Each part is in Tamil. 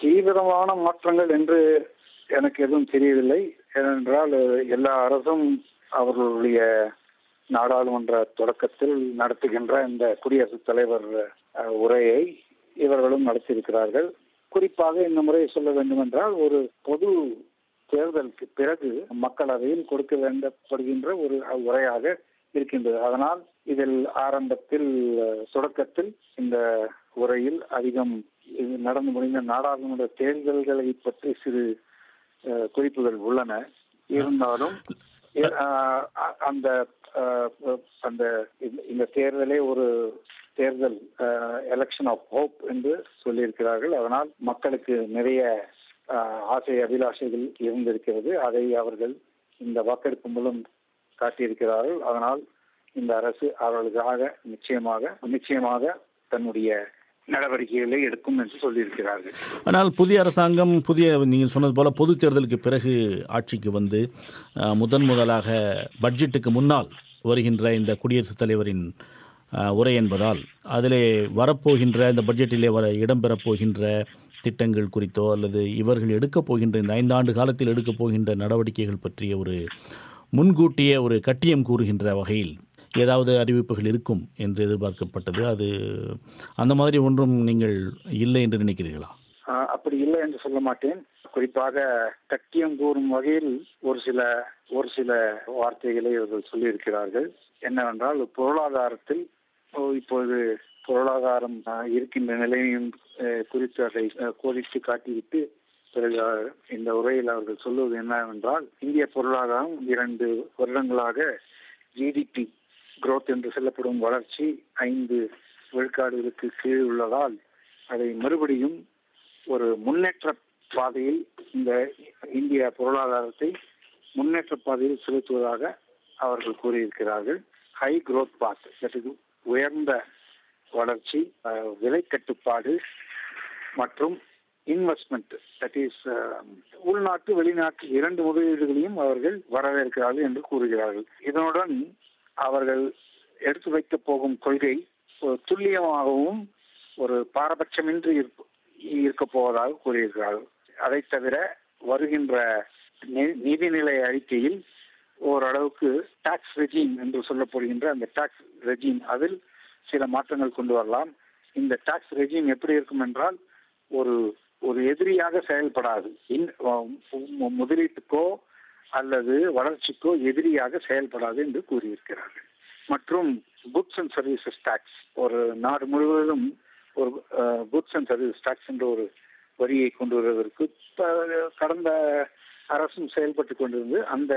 தீவிரமான மாற்றங்கள் என்று எனக்கு எதுவும் தெரியவில்லை ஏனென்றால் எல்லா அரசும் அவர்களுடைய நாடாளுமன்ற தொடக்கத்தில் நடத்துகின்ற இந்த குடியரசுத் தலைவர் அஹ், உரையை இவர்களும் நடத்தியிருக்கிறார்கள் குறிப்பாக இந்த முறை சொல்ல வேண்டுமென்றால் ஒரு பொது தேர்தலுக்கு பிறகு மக்களவையில் கொடுக்க வேண்டப்படுகின்ற ஒரு உரையாக இருக்கின்றது அதனால் இதில் ஆரம்பத்தில் அஹ், தொடக்கத்தில் இந்த உரையில் அதிகம் இது நடந்து முடிந்த நாடாளுமன்ற தேர்தல்களை பற்றி சிறு அஹ், குறிப்புகள் உள்ளன இருந்தாலும் அஹ், அ- அந்த அஹ், அந்த இந்த- இந்த தேர்தலே ஒரு தேர்தல் எலெக்ஷன் ஆஃப் ஹோப் என்று சொல்லியிருக்கிறார்கள் அதனால் மக்களுக்கு நிறைய அஹ், ஆசை அபிலாஷைகள் இருந்திருக்கிறது அதை அவர்கள் இந்த வாக்கெடுப்பு மூலம் காட்டியிருக்கிறார்கள் அதனால் இந்த அரசு அவர்களுக்காக நிச்சயமாக நிச்சயமாக தன்னுடைய நடவடிக்கைகளை எடுக்கும் என்று சொல்லியிருக்கிறார்கள் ஆனால் புதிய அரசாங்கம் புதிய நீங்கள் சொன்னது போல பொது தேர்தலுக்கு பிறகு ஆட்சிக்கு வந்து அஹ், முதன் முதலாக பட்ஜெட்டுக்கு முன்னால் வருகின்ற இந்த குடியரசுத் தலைவரின் அஹ், உரை என்பதால் அதிலே வரப்போகின்ற இந்த பட்ஜெட்டிலே வர இடம்பெறப் போகின்ற திட்டங்கள் குறித்தோ அல்லது இவர்கள் எடுக்கப் போகின்ற இந்த ஐந்தாண்டு காலத்தில் எடுக்கப் போகின்ற நடவடிக்கைகள் பற்றிய ஒரு முன்கூட்டிய ஒரு கட்டியம் கூறுகின்ற வகையில் ஏதாவது அறிவிப்புகள் இருக்கும் என்று எதிர்பார்க்கப்பட்டது அது அந்த மாதிரி ஒன்றும் நீங்கள் இல்லை என்று நினைக்கிறீர்களா ஆஹ் அப்படி இல்லை என்று சொல்ல மாட்டேன் குறிப்பாக கட்டியம் கூறும் வகையில் ஒரு சில ஒரு சில வார்த்தைகளை அவர்கள் சொல்லியிருக்கிறார்கள் என்னவென்றால் பொருளாதாரத்தில் ஓ, இப்போது பொருளாதாரம் ஆஹ், இருக்கின்ற நிலையும் ஆஹ், குறித்து அதை ஆஹ், கோடிட்டு காட்டிவிட்டு பிறகு ஆஹ், இந்த உரையில் அவர்கள் சொல்லுவது என்னவென்றால் இந்திய பொருளாதாரம் இரண்டு வருடங்களாக ஜிடிபி growth என்று சொல்லப்படும் வளர்ச்சி ஐந்து விழுக்காடுகளுக்கு கீழ் உள்ளதால் அதை மறுபடியும் ஒரு முன்னேற்ற பாதையில் இந்த இந்திய பொருளாதாரத்தை முன்னேற்ற பாதையில் செலுத்துவதாக அவர்கள் கூறியிருக்கிறார்கள் high growth path that is உயர்ந்த வளர்ச்சி அஹ், விலை கட்டுப்பாடு மற்றும் இன்வெஸ்ட்மெண்ட் தட் இஸ் உள்நாட்டு வெளிநாட்டு இரண்டு முதலீடுகளையும் அவர்கள் வரவேற்கிறார்கள் என்று கூறுகிறார்கள் இதனுடன் அவர்கள் எடுத்து வைக்கப் போகும் கொள்கை ஒரு துல்லியமாகவும் ஒரு பாரபட்சமின்றி இருப்ப- இருக்கப் போவதாக கூறியிருக்கிறார்கள் அதை தவிர வருகின்ற நி- நிதிநிலை அறிக்கையில் ஓரளவுக்கு டாக்ஸ் ரெஜீம் என்று சொல்லப்படுகின்ற அந்த டாக்ஸ் ரெஜீம் அதில் சில மாற்றங்கள் கொண்டு வரலாம் இந்த டாக்ஸ் ரெஜீம் எப்படி இருக்கும் என்றால் ஒரு ஒரு எதிரியாக செயல்படாது இன் மு- முதலீட்டுக்கோ அல்லது வளர்ச்சிக்கோ எதிரியாக செயல்படாது என்று கூறியிருக்கிறார்கள் மற்றும் குட்ஸ் அண்ட் சர்வீசஸ் டாக்ஸ் ஒரு நாடு முழுவதும் ஒரு குட்ஸ் அண்ட் சர்வீஸ் டாக்ஸ் என்ற ஒரு வரியை கொண்டு வருவதற்கு ப- கடந்த அரசும் செயல்பட்டு கொண்டிருந்து அந்த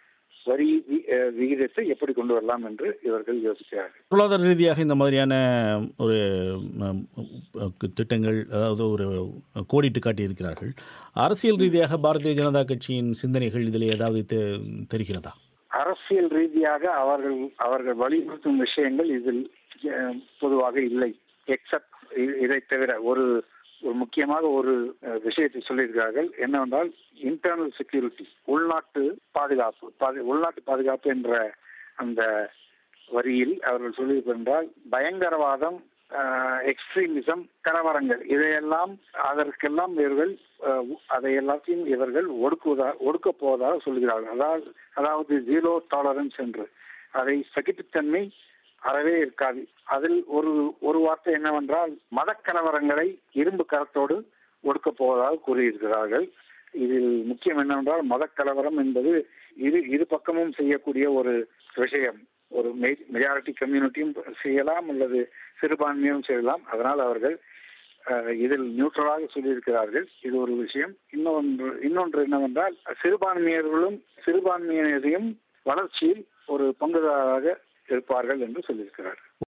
வரி வி- அஹ், விகிதத்தை எப்படி கொண்டு வரலாம் என்று இவர்கள் யோசிக்கிறார்கள் பொருளாதார ரீதியாக இந்த மாதிரியான ஒரு ம், திட்டங்கள் அதாவது ஒரு கோடிட்டு காட்டியிருக்கிறார்கள் அரசியல் ரீதியாக பாரதிய ஜனதா கட்சியின் சிந்தனைகள் இதில் ஏதாவது தெ- தெரிகிறதா அரசியல் ரீதியாக அவர்கள் அவர்கள் வலியுறுத்தும் விஷயங்கள் இதில் அஹ், பொதுவாக இல்லை எக்ஸப்ட் இதை தவிர ஒரு ஒரு முக்கியமாக ஒரு அஹ், விஷயத்தை சொல்லியிருக்கிறார்கள் என்னவென்றால் இன்டர்னல் செக்யூரிட்டி உள்நாட்டு பாதுகாப்பு பாது- உள்நாட்டு பாதுகாப்பு என்ற அந்த வரியில் அவர்கள் சொல்லியிருக்கின்றால் பயங்கரவாதம் எக்ஸ்ட்ரீமிசம் கலவரங்கள் இதையெல்லாம் அதற்கெல்லாம் இவர்கள் அஹ், அதை எல்லாத்தையும் இவர்கள் ஒடுக்குவதா ஒடுக்கப் போவதாக சொல்கிறார்கள் அதாவது அதாவது ஜீரோ டாலரன்ஸ் என்று அதை சகிப்புத்தன்மை அறவே இருக்காது அதில் ஒரு ஒரு வார்த்தை என்னவென்றால் மத கலவரங்களை இரும்பு கரத்தோடு ஒடுக்கப் போவதாக கூறியிருக்கிறார்கள் இதில் முக்கியம் என்னவென்றால் மத கலவரம் என்பது இரு இரு பக்கமும் செய்யக்கூடிய ஒரு விஷயம் ஒரு மெஜாரிட்டி கம்யூனிட்டியும் செய்யலாம் அல்லது சிறுபான்மையும் செய்யலாம் அதனால் அவர்கள் அஹ், இதில் நியூட்ரலாக சொல்லியிருக்கிறார்கள் இது ஒரு விஷயம் இன்னொன்று இன்னொன்று என்னவென்றால் சிறுபான்மையர்களும் சிறுபான்மையினரையும் வளர்ச்சியில் ஒரு பங்குதாரராக இருப்பார்கள் என்று சொல்லியிருக்கிறார்கள்